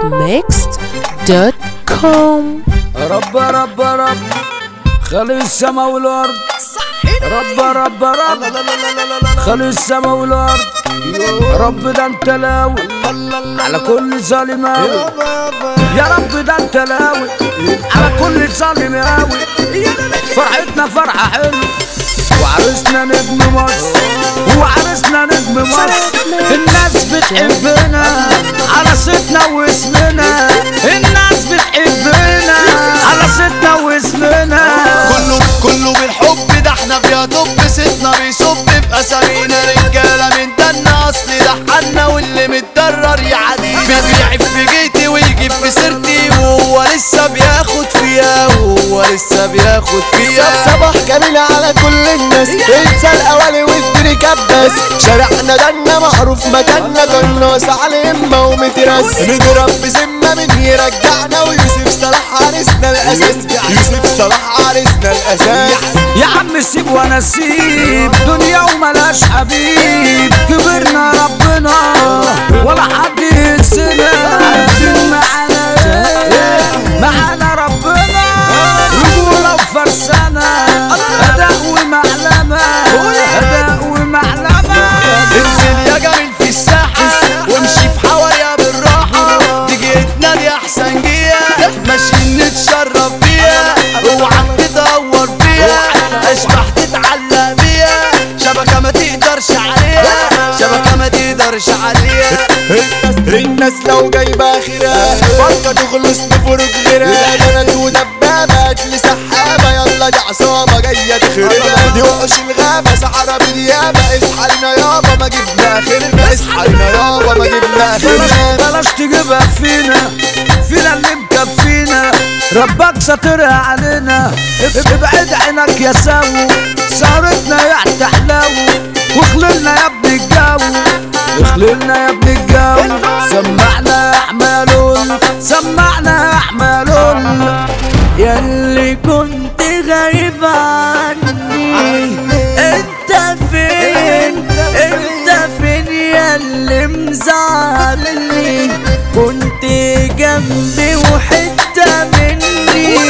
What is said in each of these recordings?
arabmixed.com رب رب رب خلي السما والارض رب رب رب خلي السما والارض رب ده انت لاوي على كل ظالم اوي يا رب ده انت لاوي على كل ظالم اوي فرحتنا فرحة حلوة وعرسنا نجم مصر وعرسنا نجم مصر الناس بتحبنا على صيتنا واسمنا الناس بتحبنا على صيتنا واسمنا كله كله بالحب ده احنا فيها طب ستنا بيصب في اسامينا رجاله من دنا اصل ده حنا واللي متضرر يعدي بيبيع في جيتي ويجيب في سيرتي وهو لسه بياخد فيها وهو لسه بياخد فيها صباح جميل على كل الناس انسى الاولي والدنيا كبس شارعنا دنا معروف مكاننا قناص على امه ومترس نضرب بذمه من يرجعنا ويوسف صلاح عرسنا الاساس يوسف صلاح عرسنا الاساس يا عم سيب وانا سيب دنيا وملاش حبيب كبرنا ربنا ولا حد ينسنا عارفين معانا ايه معانا ربنا رجولة وفرسانة أداء ومعلمة أداء ومعلمة انزل يا جميل في الساحة وامشي في حوايا بالراحة دي جيتنا دي احسن جية ماشيين نتشرف بيها اوعى تدور فيها اشبح تتعلق بيها شبكة ما تقدرش عليها شبكة ما تقدرش عليها الناس لو جايبه اخرها فرقه تخلص تفرق غيرها بنات ودبابات لسحابه يلا دي عصابه جايه تخربها دي وحوش الغابه سحره باليابه اصحى لنا يابا ما جبنا اخرنا اصحى لنا يابا ما جبنا اخرنا بلاش بلاش تجيبها فينا فينا اللي مكفينا ربك ساترها علينا ابعد عينك يا ساو سهرتنا يا تحلاو واخللنا يا ابن الجو اخللنا يا ابن الجو سمعنا يا حمالون سمعنا يا حمالون ياللي كنت غايب عني انت فين انت فين ياللي مزعلني كنت جنبي وحتة مني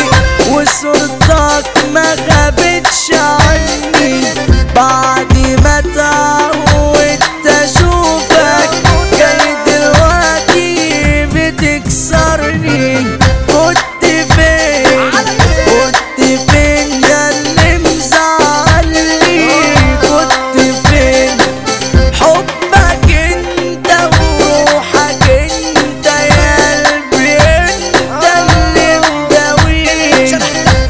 وصورتك ما غابتش عني بعد ما تعودت اشوفك جاي دلوقتي بتكسرني كنت فين كنت فين يا اللي مزعلني كنت فين حبك انت وروحك انت يا قلبي انت اللي مداويني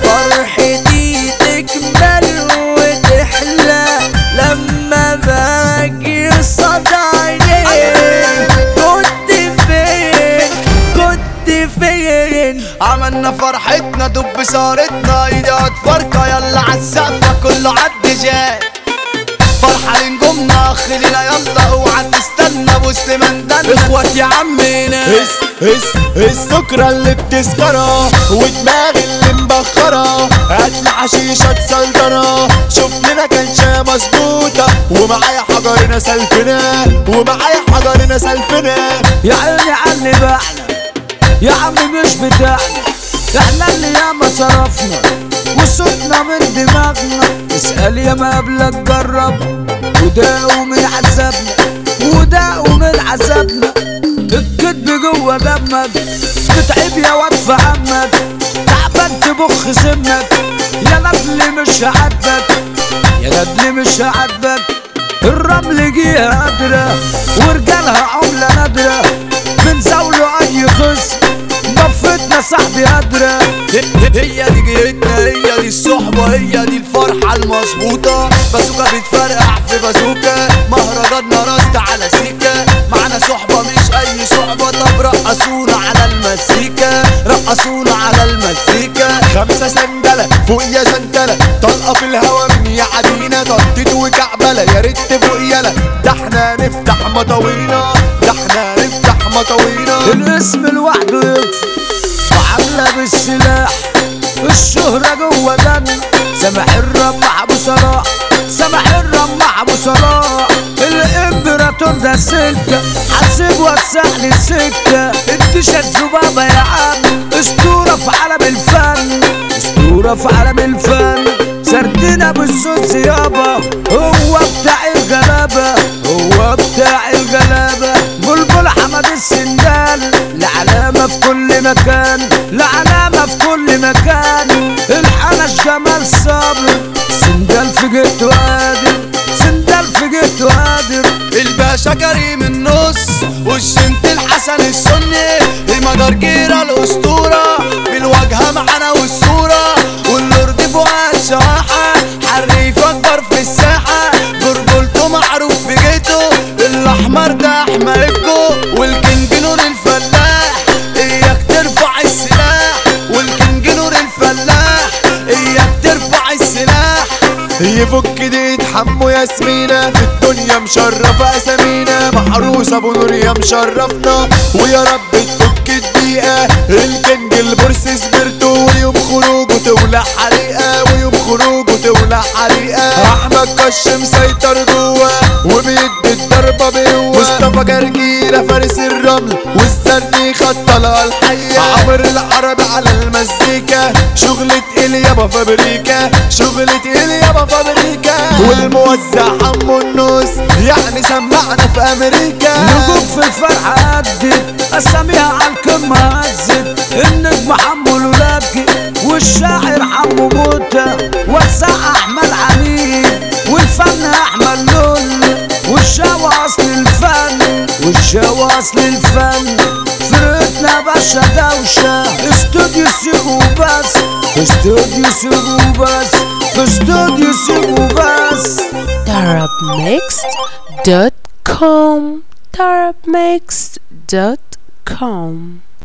فرحتي تكمل وتحلى لما باجي قصاد عينيك كنت فين كنت فين عملنا فرحتنا دب صارتنا ايدي هتفرقة يلا عالسقفة كله عد جاي فرحة لنجومنا اخلينا يلا اوعى تستنى وسط مندلنا اخوات يا عمنا اس اس السكرة اللي بتسكرة ودماغي اللي مبخرة هاتلي حشيشة تسلطنة شوف لنا كنشة مظبوطة ومعايا حجرنا سلفنا ومعايا حجرنا سلفنا يا عيني علي بعنا يا عم مش بتاعنا احنا اللي ياما صرفنا وصوتنا من دماغنا اسأل يا ما قبلك جرب وداقوا من عذابنا وداقوا من عذابنا الكدب جوه دمك تتعب يا واد في عمك تعبان تبخ سمك يا ندل مش هعاتبك يا ندل مش هعاتبك الرمل جيها قادرة ورجالها عملة نادرة من زاوله أي خصم ضفتنا صاحبي قادرة هي دي جيتنا هي دي الصحبة هي دي الفرحة المظبوطة بازوكا بتفرقع في بازوكا مهرجاننا راست على سيكا معانا صحبة مش أي صحبة طب رقصونا على المزيكا رقصونا على المزيكا خمسة سندلة فوق يا جنتلة طلقة في الهوا من يعدينا طرطت وكعبلة يا ريت فوق يلا ده احنا نفتح مطاوينا ده احنا نفتح مطاوينا الاسم لوحده يكفي وعاملة بالسلاح الشهرة جوه دم سامح الرب مع ابو صلاح سامح الرب مع ابو صلاح الامبراطور الامبراطور ده سكة حسيب وسع لي السكة التيشيرت ذبابة يا عم اسطورة في عالم الفن اسطورة في عالم الفن سردنا بالزوز يابا هو بتاع الغلابة هو بتاع الغلابة بلبل حمد السندال العلامة في كل مكان العلامة في كل مكان الحنش جمال صابر سندال في جهته قادر سندال في جهته قادر الباشا كريم النص والشنت الحسن السني المدار جيرة الأسطورة في الواجهة معانا والصورة واللورد فؤاد شواحة حريف أكبر في الساحة برجولته معروف في جيته الأحمر ده أحمركو والكينج نور الفلاح إياك ترفع السلاح والكينج نور الفلاح إياك ترفع السلاح يفك دي حمو ياسمينة في الدنيا مشرفة أسامينا محروس أبو نور يا مشرفنا ويا رب تفك الدقيقة الكنج البورس سبرتو ويوم خروجه تولع حريقة ويوم خروجه تولع حريقة أحمد كش مسيطر جوه وبيدي الضربة بقوة مصطفى جرجيرة فارس الرمل والزرنيخة الطلقة الحية عمر العربي على المزيكا شغلة اليابا فابريكا شغلة اليابا فابريكا والموزع حمو النوس يعني سمعنا في أمريكا نجوم في الفرحة عدت أساميها على القمة هزت النجم حمو لولاكي والشاعر حمو موتة وزع أحمد علي والفن أحمد لول والشاوى أصل الفن والشاوى أصل الفن فرقتنا باشا دوشة استوديو سيبو بس استوديو سيبو بس في استوديو سيبو بس Darabmixed.com Darabmixed.com